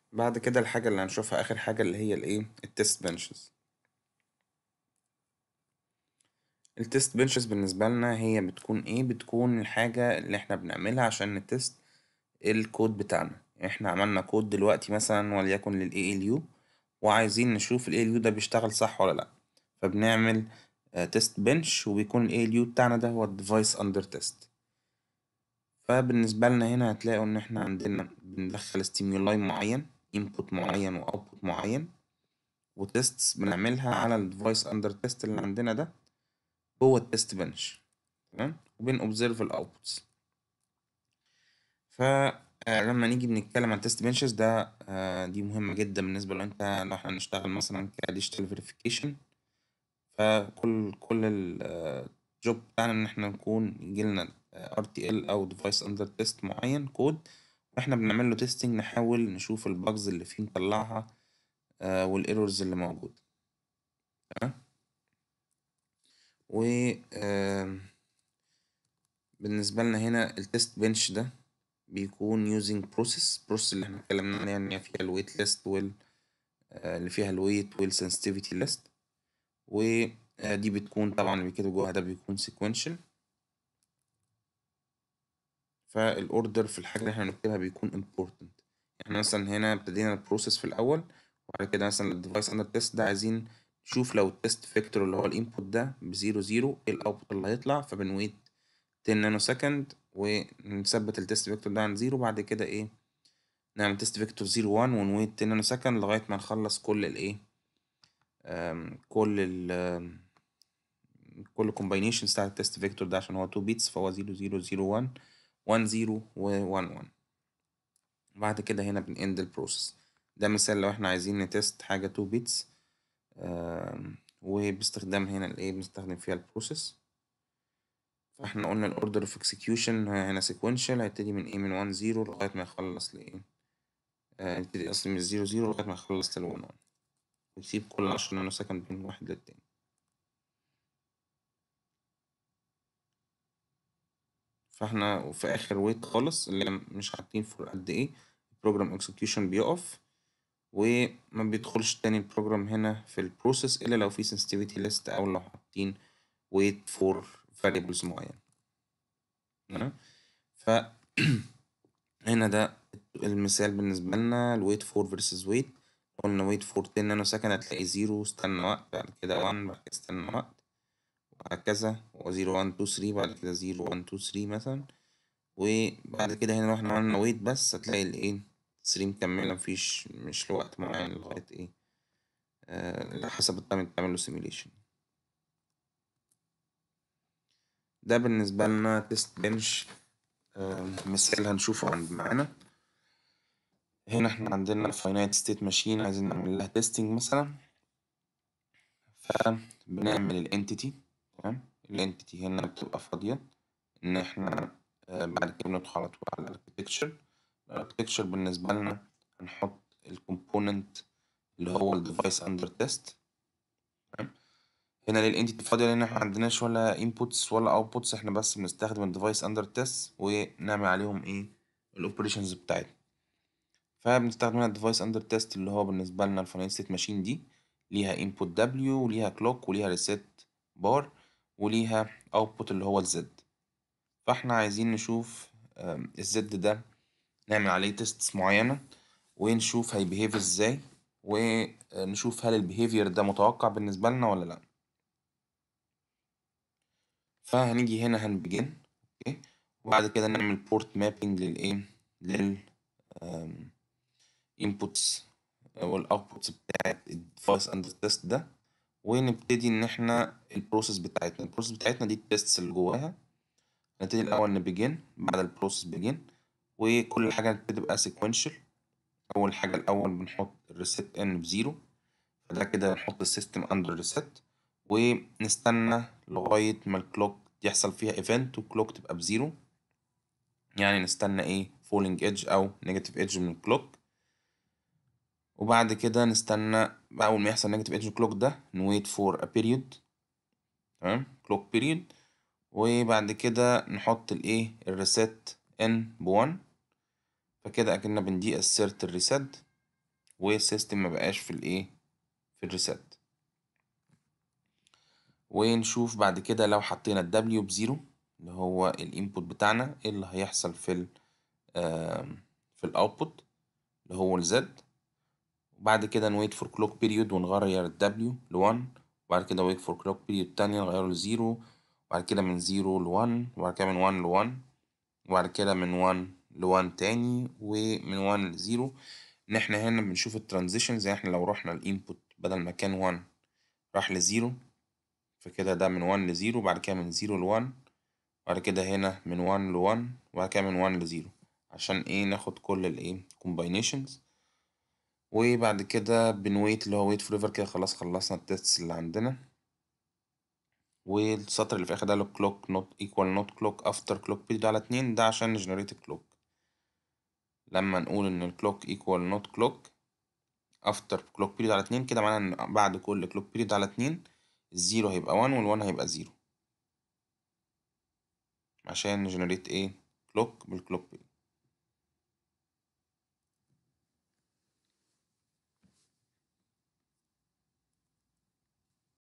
بعد كده الحاجة اللي هنشوفها آخر حاجة اللي هي الإيه التست بنشز التست بنشز بالنسبة لنا هي بتكون إيه بتكون الحاجة اللي إحنا بنعملها عشان نتست الكود بتاعنا إحنا عملنا كود دلوقتي مثلا وليكن لل ALU وعايزين نشوف ال ALU ده بيشتغل صح ولا لأ فبنعمل تيست بنش وبيكون ال ALU بتاعنا ده هو الديفايس أندر تيست فبالنسبة لنا هنا هتلاقوا إن إحنا عندنا بندخل ستيمولاي معين input معين و output معين وتيستس بنعملها على الديفايس أندر تيست اللي عندنا ده جوه التيست بنش تمام وبن observe الاوتبوتس فلما نيجي بنتكلم عن تيست بنشز ده آه، دي مهمة جدا بالنسبة لو انت لو احنا هنشتغل مثلا كديجيتال فيريفيكيشن فكل كل الجوب بتاعنا ان احنا نكون يجيلنا RTL او device under test معين كود واحنا بنعمل له تيستنج نحاول نشوف الباجز اللي فيه نطلعها آه، والايرورز اللي موجودة تمام و آم، بالنسبة لنا هنا التست بنش ده بيكون using process process اللي احنا اتكلمنا عليها ان هي فيها الويت ليست وال آه، اللي فيها الويت والسنسيتيفيتي ليست ودي بتكون طبعا اللي بيتكتب جواها ده بيكون sequential فالاوردر في الحاجة اللي احنا بنكتبها بيكون important احنا مثلا هنا ابتدينا البروسيس في الاول وبعد كده مثلا الديفايس اندر تيست ده عايزين نشوف لو التست فيكتور اللي هو الانبوت ده بزيرو زيرو ايه الاوتبوت اللي هيطلع فبنويت 10 نانو سكند ونثبت التست فيكتور ده عند زيرو بعد كده ايه نعمل تست فيكتور زيرو وان ونويت 10 نانو سكند لغاية ما نخلص كل الايه آم، كل ال آم، كل combinations بتاع التست فيكتور ده عشان هو 2 بيتس فهو 0 0 0 1 1 0 و 1 1 بعد كده هنا بنend البروسيس ده مثال لو احنا عايزين نتست حاجة 2 بيتس وباستخدام هنا الايه بنستخدم فيها البروسيس فاحنا قلنا الاوردر اوف اكسكيوشن هنا سيكونشال هيبتدي من ايه من 1 0 لغاية ما يخلص لايه آه، هيبتدي اصلا من 0 0 لغاية ما يخلص لل 1 1 ويسيب كل 10 نانو سكند بين واحد للتاني فاحنا وفي اخر ويت خالص اللي مش حاطين فور قد ايه البروجرام اكسكيوشن بيقف وما بيدخلش تاني البروجرام هنا في البروسيس الا لو في sensitivity list او لو حاطين wait for variables معين تمام ف هنا ده المثال بالنسبة لنا ال wait for versus wait قلنا wait for 10 نانو سكند هتلاقي زيرو استنى وقت بعد كده 1 بعد كده استنى وقت وهكذا و 0 1 2 3 بعد كده 0 1 2 3 مثلا وبعد كده هنا لو احنا عملنا ويت بس هتلاقي الايه 3 مكملة مفيش مش لوقت معين لغاية ايه آه على حسب التايم اللي بتعمل له سيميليشن ده بالنسبة لنا تيست بنش آه مثال هنشوفه عند معانا هنا احنا عندنا finite state machine عايزين نعمل لها تيستنج مثلا فبنعمل الانتيتي تمام الانتيتي هنا بتبقى فاضية ان احنا آه، بعد كده بندخل على طول على الاركتكتشر الاركتكتشر بالنسبة لنا هنحط الكومبوننت اللي هو الديفايس اندر تيست تمام هنا للانتيتي فاضية لان احنا معندناش ولا انبوتس ولا اوتبوتس احنا بس بنستخدم الديفايس اندر تيست ونعمل عليهم ايه الاوبريشنز بتاعتنا فبنستخدم هنا الديفايس اندر تيست اللي هو بالنسبة لنا الفاينل ستيت ماشين دي ليها input W وليها clock وليها reset bar وليها output اللي هو الزد فاحنا عايزين نشوف آم، الزد ده نعمل عليه tests معينة ونشوف هيبيهيف ازاي ونشوف هل البيهيفير ده متوقع بالنسبة لنا ولا لأ فهنيجي هنا هنبجن اوكي وبعد كده نعمل بورت مابينج للايه لل آم، inputs والاوتبوتس بتاعت الديفايس اندر تيست ده ونبتدي ان احنا البروسيس بتاعتنا البروسيس بتاعتنا دي التيستس اللي جواها نبتدي الاول نبجن بعد البروسيس بيجن وكل حاجه تبقى سيكونشال اول حاجه الاول بنحط الريست ان بزيرو فده كده نحط السيستم اندر ريست ونستنى لغايه ما الكلوك يحصل فيها ايفنت والكلوك تبقى بزيرو يعني نستنى ايه فولينج ايدج او نيجاتيف ايدج من الكلوك وبعد كده نستنى أول ما يحصل نيجاتيف ايدج كلوك ده نويت فور ا بيريود تمام كلوك بيريود وبعد كده نحط الايه الريسيت ان بوان فكده اكننا بندي اسيرت الريسيت والسيستم مبقاش في الايه في الريسيت ونشوف بعد كده لو حطينا الدبليو بزيرو اللي هو الانبوت بتاعنا ايه اللي هيحصل في ال في الاوتبوت اللي هو الزد وبعد كده نويت فور كلوك بيريود ونغير الدبليو لوان وبعد كده ويت فور كلوك بيريود تانية نغيره لزيرو وبعد كده من زيرو لوان وبعد كده من وان لوان وبعد كده من وان لوان تاني ومن وان لزيرو ان احنا هنا بنشوف الترانزيشن زي احنا لو رحنا الانبوت بدل ما كان وان راح لزيرو فكده ده من وان لزيرو بعد كده من زيرو لوان بعد كده هنا من وان لوان وبعد كده من وان لزيرو عشان ايه ناخد كل الايه combinations وبعد كده بنويت اللي هو wait forever كده خلاص خلصنا التيستس اللي عندنا والسطر اللي في الاخر ده اللي clock not equal not clock after clock period على اتنين ده عشان نجنريت الكلوك لما نقول ان الكلوك equal not clock after clock period على اتنين كده معناه ان بعد كل clock period على اتنين الزيرو هيبقى 1 والوان هيبقى زيرو عشان نجنريت ايه كلوك بالكلوك بيريود